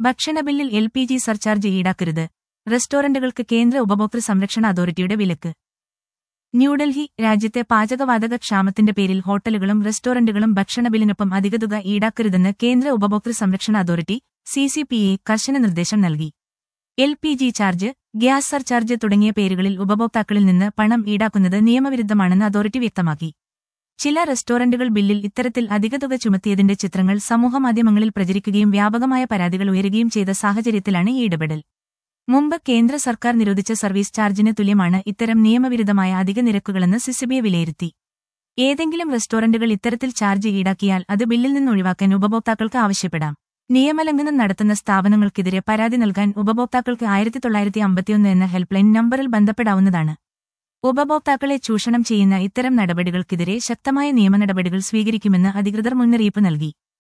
ഭക്ഷണ ബില്ലിൽ L P G surcharge ഈടാക്കരുത് റെസ്റ്റോറന്റുകൾക്ക് കേന്ദ്ര ഉപഭോക്തൃ സംരക്ഷണ അതോറിറ്റിയുടെ വിലക്ക് ന്യൂഡൽഹി രാജ്യത്തെ പാചകവാതക ക്ഷാമത്തിന്റെ പേരിൽ ഹോട്ടലുകളും റെസ്റ്റോറന്റുകളും ഭക്ഷണ ബില്ലിനൊപ്പം അധിക തുക ഈടാക്കരുതെന്ന് കേന്ദ്ര ഉപഭോക്തൃ സംരക്ഷണ അതോറിറ്റി സിസിപിഎ കർശന നിർദ്ദേശം നൽകി L P G charge gas surcharge തുടങ്ങിയ പേരുകളിൽ ഉപഭോക്താക്കളിൽ നിന്ന് പണം ഈടാക്കുന്നത് നിയമവിരുദ്ധമാണെന്ന് അതോറിറ്റി വ്യക്തമാക്കി ചില റെസ്റ്റോറന്റുകൾ ബില്ലിൽ ഇത്തരത്തിൽ അധിക തുക ചുമത്തിയതിന്റെ ചിത്രങ്ങൾ സമൂഹമാധ്യമങ്ങളിൽ പ്രചരിക്കുകയും വ്യാപകമായ പരാതികൾ ഉയരുകയും ചെയ്ത സാഹചര്യത്തിലാണ് ഈ ഇടപെടൽ മുമ്പ് കേന്ദ്ര സർക്കാർ നിരോധിച്ച സർവീസ് ചാർജിന് തുല്യമാണ് ഇത്തരം നിയമവിരുദ്ധമായ അധിക നിരക്കുകളെന്ന് സിസിബിയെ വിലയിരുത്തി ഏതെങ്കിലും റെസ്റ്റോറന്റുകൾ ഇത്തരത്തിൽ ചാർജ് ഈടാക്കിയാൽ അത് ബില്ലിൽ നിന്ന് ഒഴിവാക്കാൻ ഉപഭോക്താക്കൾക്ക് ആവശ്യപ്പെടാം നിയമലംഘനം നടത്തുന്ന സ്ഥാപനങ്ങൾക്കെതിരെ പരാതി നൽകാൻ ഉപഭോക്താക്കൾക്ക് ആയിരത്തി തൊള്ളായിരത്തി അമ്പത്തിയൊന്ന് എന്ന ഹെൽപ്പ് ലൈൻ നമ്പറിൽ ബന്ധപ്പെടാവുന്നതാണ് ഉപഭോക്താക്കളെ ചൂഷണം ചെയ്യുന്ന ഇത്തരം നടപടികൾക്കെതിരെ ശക്തമായ നിയമ നടപടികൾ സ്വീകരിക്കുമെന്ന് അധികൃതർ മുന്നറിയിപ്പ് നൽകി